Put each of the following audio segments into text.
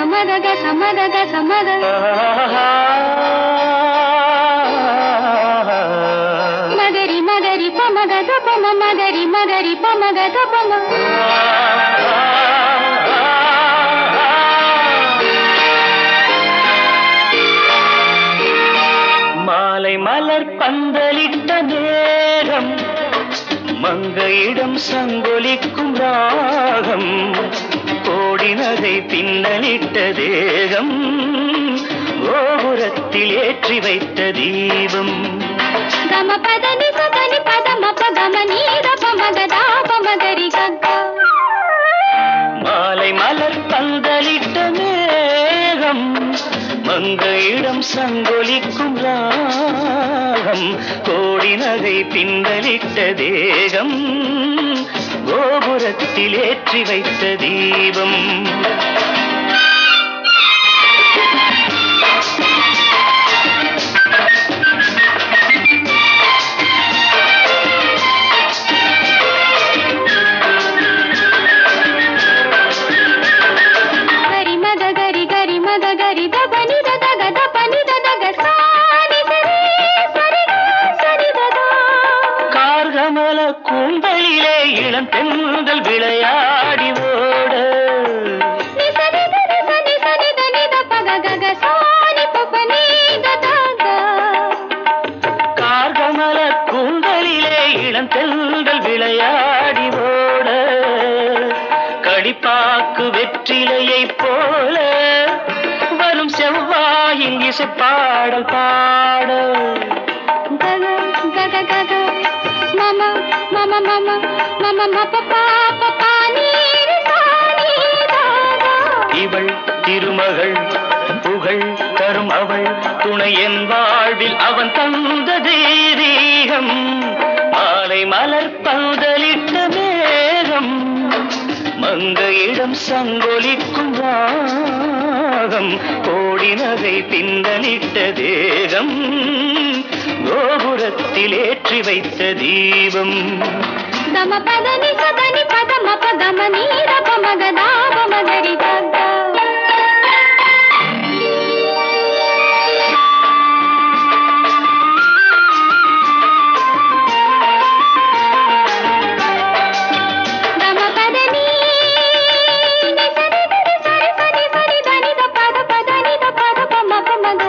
சமதக சமதக சமத மகரி மகரி பமக தபம மகரி மகரி பமக தபம மாலை மலர் பந்தலிட்ட நேரம் மங்கையிடம் சங்கொலிக்கும் ராகம் கோடி நகை பின்னலிட்ட தேகம் கோபுரத்தில் ஏற்றி வைத்த தீபம் கம பதனி சதனி பதம பதம நீத பமக தாப மகரி கக்க மாலை மலர் பந்தலிட்ட மேகம் மங்கையிடம் சங்கொலிக்கும் ராகம் கோடி நகை பின்னலிட்ட தேகம் கோபுரத்தில் ஏற்றி வைத்த தீபம் ಗರಿ ಮದ ಗರಿ ಗರಿ ಮದ ಗರಿ ದಬ ನಿ ದದ ಗ ದಪ ನಿ ದದ ಗ ಸಾ ನಿ ಸರಿ ಸರಿ ಗ ಸರಿ ದದ கார்கமல கூந்தலிலே இளம் பெண்கள் விளையாடி ஓட ನಿ ಸರಿ ದದ ಸ ನಿ ಸರಿ ದ ನಿ ದ ಪ ಗ ಗ ಗ ಸಾ ನಿ ಪ ಪ ನಿ ದ ದ ಗ கார்கமல கூந்தலிலே இளம் பெண்கள் விளையாடி ஓட களிப்பாக்கு வெற்றிலையை போல வரும் செவ்வாயின் இசை பாடல் பாட ಗ ಗ ಗ ಗ ಗ ಗ ಮಮ ಮಮ ಮಮ ಮಮ ಮ ಪ ಪ ಪ ಪ ನೀ ರಿ ಸಾ ನೀ ದ ಗ இவள் திருமகள் புகழ் தரும் அவள் துணை என் வாழ்வில் அவன் தந்த தெய்வீகம் மாலை மலர் பந்தலிட்ட மேகம் மங்கையிடம் சங்கொலிக்கும் ராகம் கோடி நகை பின்னலிட்ட தேகம் கோபுரத்தில் ஏற்றி வைத்த தீபம் ದಮ ಪದ ನಿ ಸದ ನಿ ಪದ ಮ ಪದ ಮ ನೀ ದ ಪ ಮ ಗ ದ ಪ ಮ ಗ ರಿ ದ ಗ ದಮ ಪದ ನೀ ನಿ ಸರಿ ದ ರಿ ಸರಿ ಸರಿ ಸರಿ ದ ನಿ ದ ಪದ ಪದ ನಿ ದ ಪದ ಪ ಮ ಪ ಮ ಗ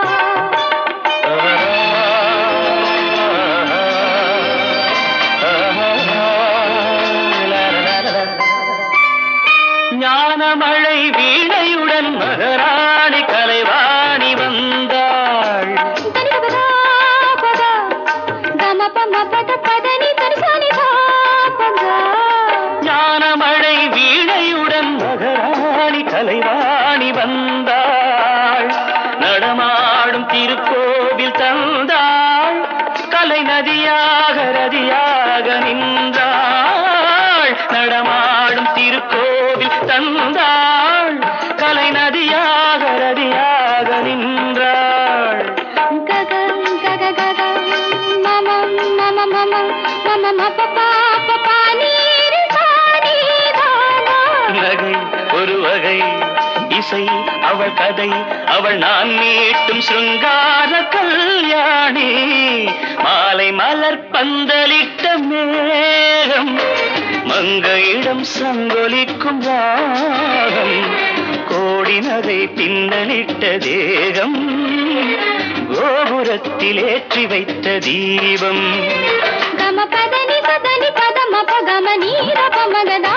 ஞானமழை வீணையுடன் மகராணி கலைவாணி வந்தாள் ತನಿ ಪದ ಪದ ಗಮ ಪ ಮ ಪದ ಪದ ನಿ ತನಿ ಸ ನಿ ಧ ಪ ಗ ஞானமழை வீணையுடன் மகராணி கலைவாணி வந்தாள் நடமாடும் திருக்கோவில் தந்தாள் கலை நதியாக ரதியாக நின்றாள் நடமாடும் திருக்கோவில் தந்தாள் கலை நதியாக ரதியாக நின்றாள் ಗ ಗ ಗ ಗ ಗ ಗ ಮಮ ಮಮ ಮಮ ಮಮ ಮ ಪ ಪ ಪ ಪ ನೀ ರಿ ಸ ನೀ ಧ ಗ நகை ஒரு வகை இசை அவள் கதை அவள் நான் மீட்டும் சிருங்கார கல்யாணி மாலை மலர் பந்தலிட்ட மேகம் மங்கையிடம் சங்கொலிக்கும் ராகம் கோடி நகை பின்னலிட்ட தேகம் கோபுரத்தில் ஏற்றி வைத்த தீபம் ಗಮ ಪದ ನಿ ಸದ ನಿ ಪದ ಮ ಪ ಗ ಮ ನೀ ದ ಪ ಮ ಗ ದ